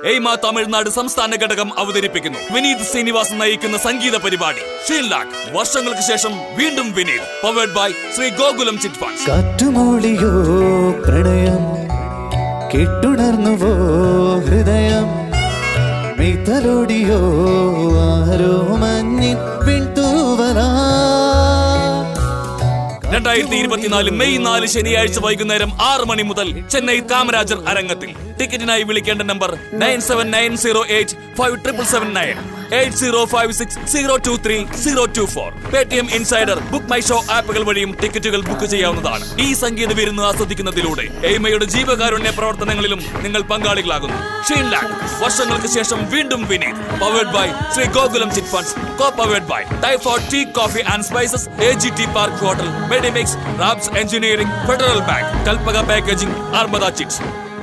AIMA Tamil Nadu സംസ്ഥാന ഘടകം അവതരിപ്പിക്കുന്നു വിനീത് ശ്രീനിവാസൻ നയിക്കുന്ന സംഗീത പരിപാടി ഷീൻലാക്ക് വർഷങ്ങൾക്ക് ശേഷം വീണ്ടും Vineeth powered by Shri Gokulam chit funds കാറ്റുമൂളിയോ പ്രണയം കെട്ടുണർന്നുവോ ഹൃദയം മിതലോടിയോ ആരോ മഞ്ഞിൻ പിൻതൂവലാ രണ്ടായിരത്തി ഇരുപത്തിനാല് മെയ് നാല് ശനിയാഴ്ച വൈകുന്നേരം ആറ് മണി മുതൽ ചെന്നൈ കാമരാജർ അരങ്ങത്തിൽ ടിക്കറ്റിനായി വിളിക്കേണ്ട number nine seven nine zero eight five triple seven nine eight zero five six zero two three zero two four Paytm insider BookMyShow ആപ്പുകൾ വഴിയും ടിക്കറ്റുകൾ ബുക്ക് ചെയ്യാവുന്നതാണ് ഈ സംഗീത വിരുന്ന് ആസ്വദിക്കുന്നതിലൂടെ എയ്മയുടെ ജീവകാരുണ്യ പ്രവർത്തനങ്ങളിലും നിങ്ങൾ പങ്കാളികളാകുന്നു ഷീൻ ലാക്ക് വർഷങ്ങൾക്ക് ശേഷം വീണ്ടും Vineeth powered by Shri Gokulam chit funds co powered by ടൈഫോഡ് tea coffee and spices A G T park hotel Medimix Rabs engineering federal bank Kalpaka packaging Armada chits